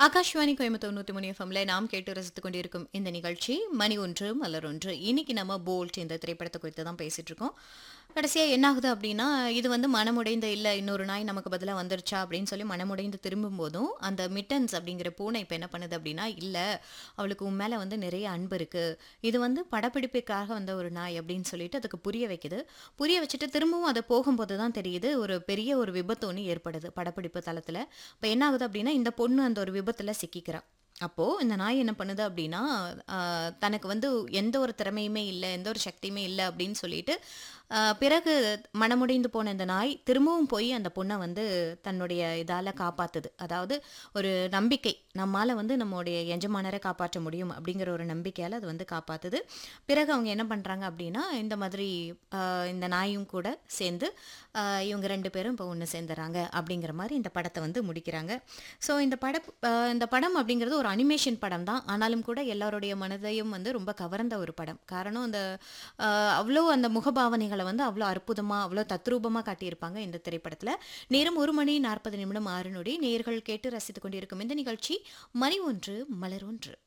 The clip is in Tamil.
ஆகாஷ்வாணி கோயம்புத்தூர் நூத்தி மணி எஃப்எம்ல நாம் கேட்டு ரசித்துக் கொண்டிருக்கும் இந்த நிகழ்ச்சி மணி ஒன்று மலர் ஒன்று இன்னைக்கு நம்ம போல்ட் இந்த திரைப்படத்தை குறித்து தான் பேசிட்டு இருக்கோம் கடைசியா என்ன ஆகுது அப்படின்னா இது வந்து மனமுடைந்த இல்ல இன்னொரு நாய் நமக்கு பதிலா வந்துருச்சா அப்படின்னு சொல்லி மனமுடைந்து திரும்பும் போதும் அந்த மிட்டன்ஸ் அப்படிங்கிற பூனை இப்ப என்ன பண்ணுது அப்படின்னா இல்ல அவளுக்கு உன் மேல வந்து நிறைய அன்பு இருக்கு இது வந்து படப்பிடிப்புக்காக வந்த ஒரு நாய் அப்படின்னு சொல்லிட்டு அதுக்கு புரிய வைக்குது புரிய வச்சுட்டு திரும்பவும் அது போகும்போது தான் தெரியுது ஒரு பெரிய ஒரு விபத்து ஒன்று ஏற்படுது படப்பிடிப்பு தளத்துல இப்போ என்ன ஆகுது அப்படின்னா இந்த பொண்ணு அந்த ஒரு விபத்துல சிக்கிக்கிறா அப்போ இந்த நாய் என்ன பண்ணுது அப்படின்னா ஆஹ், தனக்கு வந்து எந்த ஒரு திறமையுமே இல்லை எந்த ஒரு சக்தியுமே இல்லை அப்படின்னு சொல்லிட்டு ஆஹ், பிறகு மனமுடைந்து போன இந்த நாய் திரும்பவும் போய் அந்த பொண்ணை வந்து தன்னுடைய இதால காப்பாத்துது அதாவது ஒரு நம்பிக்கை நம்மால வந்து நம்மளுடைய எஜமானரை காப்பாற்ற முடியும் அப்படிங்கிற ஒரு நம்பிக்கையால அது வந்து காப்பாத்துது பிறகு அவங்க என்ன பண்றாங்க அப்படின்னா இந்த மாதிரி ஆஹ், இந்த நாயும் கூட சேர்ந்து ஆஹ், இவங்க ரெண்டு பேரும் இப்போ ஒன்று சேர்ந்துறாங்க அப்படிங்கிற மாதிரி இந்த படத்தை வந்து முடிக்கிறாங்க ஸோ இந்த பட ஆஹ், இந்த படம் அப்படிங்கிறது ஒரு அனிமேஷன் படம் தான் ஆனாலும் கூட எல்லாருடைய மனதையும் வந்து ரொம்ப கவர்ந்த ஒரு படம் காரணம் அந்த ஆஹ், அவ்வளோ அந்த முகபாவனைகளை வந்து அவ்வளோ அற்புதமாக அவ்வளோ தத்ரூபமாக காட்டியிருப்பாங்க இந்த திரைப்படத்தில் நேரம் ஒரு மணி நாற்பது நிமிடம் ஆறு நொடி நேர்கள் கேட்டு ரசித்துக் கொண்டிருக்கும் இந்த நிகழ்ச்சி மணி ஒன்று மலர் ஒன்று